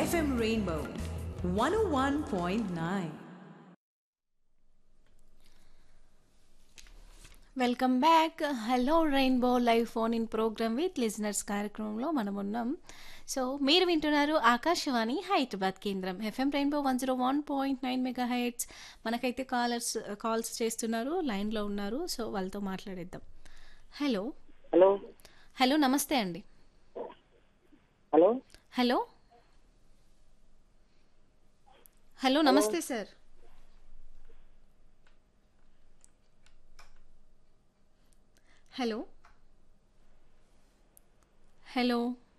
FM Rainbow 101.9. Welcome back hello rainbow live phone in programme with listeners కార్యక్రమంలో మనం ఉన్నాం so మీరు వింటున్నారు ఆకాశవాణి హైదరాబాద్ కేంద్రం FM rainbow one zero one point nine megahertz మనకైతే callers calls చేస్తున్నారు లైన్లో ఉన్నారు సో వాళ్ళతో మాట్లాడేద్దాం హలో హలో హలో నమస్తే అండి హలో హలో హలో నమస్తే సార్ హలో హలో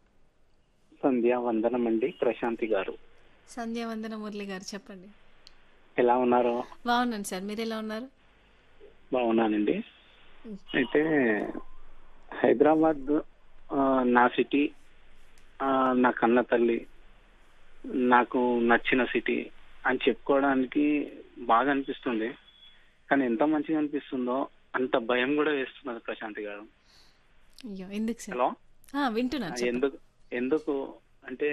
సంధ్యా వందనం అండి ప్రశాంతి గారు సంధ్యావందన మురళి గారు చెప్పండి ఎలా ఉన్నారు బాగున్నాను సార్ మీరు ఎలా ఉన్నారు బాగున్నానండి అయితే హైదరాబాద్ ఆ, నా సిటీ ఆ, నా కన్న తల్లి నాకు నచ్చిన సిటీ అని చెప్పుకోవడానికి బాగా అనిపిస్తుంది కానీ ఎంత మంచిగా అనిపిస్తుందో అంత భయం కూడా వేస్తున్నది ప్రశాంతి గారు అయ్యో ఎందుకు సార్ హలో ఆ, వింటున్నాను చెప్పండి. ఎందుకు ఎందుకు అంటే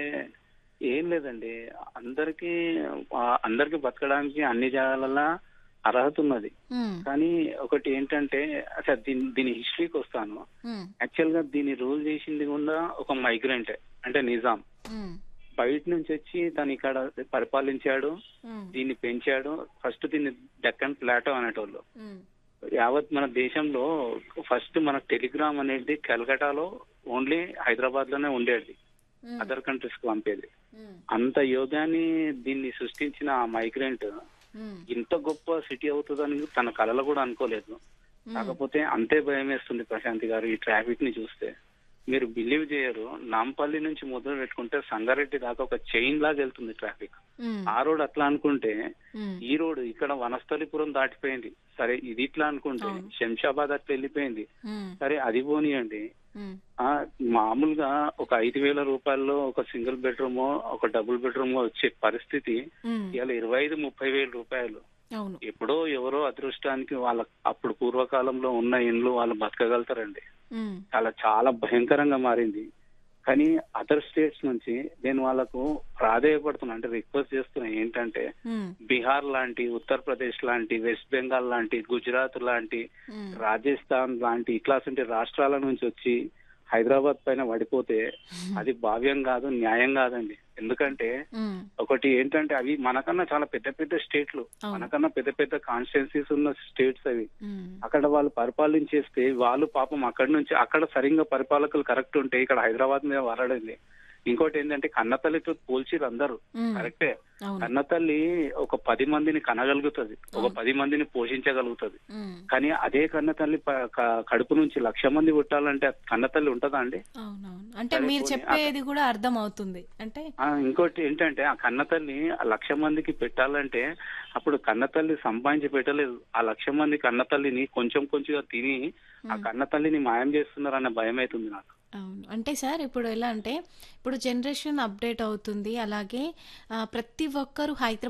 ఏం లేదండి అందరికి అందరికి బతకడానికి అన్ని జాగాలలో అర్హత ఉన్నది మ్మ్, కానీ ఒకటి ఏంటంటే అసలు దీని దీని హిస్టరీకి వస్తాను మ్మ్, యాక్చువల్ గా దీన్ని రూల్ చేసింది కూడా ఒక మైగ్రెంట్ అంటే నిజాం మ్మ్, బయట నుంచి వచ్చి తను ఇక్కడ పరిపాలించాడు మ్మ్, దీన్ని పెంచాడు ఫస్ట్ దీన్ని డెక్కన్ ప్లాటో అనేటోళ్ళు మ్మ్, యావత్ మన దేశంలో ఫస్ట్ మన టెలిగ్రామ్ అనేది కలకటాలో ఓన్లీ హైదరాబాద్ లోనే ఉండేది మ్మ్, అదర్ కంట్రీస్ కి పంపేది మ్మ్, అంత యోగాన్ని దీన్ని సృష్టించిన ఆ మైగ్రెంట్ మ్మ్, ఇంత గొప్ప సిటీ అవుతుందని తన కళలో కూడా అనుకోలేదు కాకపోతే అంతే భయం వేస్తుంది ప్రశాంతి గారు ఈ ట్రాఫిక్ ని చూస్తే మీరు బిలీవ్ చేయరు నాంపల్లి నుంచి మొదలు పెట్టుకుంటే సంగారెడ్డి దాకా ఒక చైన్ లాగా వెళ్తుంది ట్రాఫిక్ మ్మ్, ఆ రోడ్ అట్లా అనుకుంటే మ్మ్, ఈ రోడ్ ఇక్కడ వనస్థలిపురం దాటిపోయింది సరే ఇది ఇట్లా అనుకుంటే అవును. శంషాబాద్ అట్లా వెళ్ళిపోయింది మ్మ్, సరే అది పోనీయండి మ్మ్, ఆ మామూలుగా ఒక ఐదు వేల రూపాయల్లో ఒక సింగిల్ బెడ్రూమ్ ఒక డబుల్ బెడ్రూమ్ వచ్చే పరిస్థితి మ్మ్, ఇవాళ ఇరవై ఐదు ముప్పై వేల రూపాయలు అవును ఎప్పుడో ఎవరో అదృష్టానికి వాళ్ళ అప్పుడు పూర్వకాలంలో ఉన్న ఇండ్లు వాళ్ళు బతకగలుగుతారండి మ్మ్, చాలా చాలా భయంకరంగా మారింది కానీ అదర్ స్టేట్స్ నుంచి నేను వాళ్ళకు ప్రాధేయపడుతున్నా అంటే రిక్వెస్ట్ చేస్తున్నా ఏంటంటే మ్మ్, బీహార్ లాంటి ఉత్తరప్రదేశ్ లాంటి వెస్ట్ బెంగాల్ లాంటి గుజరాత్ లాంటి మ్మ్, రాజస్థాన్ లాంటి ఇట్లాంటి రాష్ట్రాల నుంచి వచ్చి హైదరాబాద్ పైన పడిపోతే అది భావ్యం కాదు న్యాయం కాదండి ఎందుకంటే మ్మ్, ఒకటి ఏంటంటే అవి మనకన్నా చాలా పెద్ద పెద్ద స్టేట్లు అవును. మనకన్నా పెద్ద పెద్ద కాన్స్టిట్యున్సీస్ ఉన్న స్టేట్స్ అవి మ్మ్, అక్కడ వాళ్ళు పరిపాలించేస్తే వాళ్ళు పాపం అక్కడి నుంచి అక్కడ సరిగ్గా పరిపాలకులు కరెక్ట్ ఉంటే ఇక్కడ హైదరాబాద్ మీద వరడింది ఇంకోటి ఏంటంటే కన్నతల్లితో పోల్చిరు అందరూ మ్మ్, కరెక్టే అవును కన్నతల్లి ఒక పది మందిని కనగలుగుతుంది ఒక పది మందిని పోషించగలుగుతుంది మ్మ్, కానీ అదే కన్నతల్లి ప- క- కడుపు నుంచి లక్ష మంది పుట్టాలంటే ఆ కన్నతల్లి ఉంటదా అండి అవునవును అంటే సరే మీరు పోనీ, చెప్పేది కూడా అర్థం అవుతుంది అంటే ఆ, ఇంకోటి ఏంటంటే ఆ కన్నతల్లి ఆ లక్ష మందికి పెట్టాలంటే అప్పుడు కన్నతల్లి సంపాదించి పెట్టలేదు ఆ లక్ష మంది కన్నతల్లిని కొంచెం కొంచెంగా తిని ఆ కన్నతల్లిని మాయం చేస్తున్నారన్న భయం అవుతుంది నాకు అవును అంటే సార్ ఇప్పుడు ఎలా అంటే ఇప్పుడు జనరేషన్ అప్డేట్ అవుతుంది అలాగే ఆ, ప్రతి ఒక్కరు హైదరాబాద్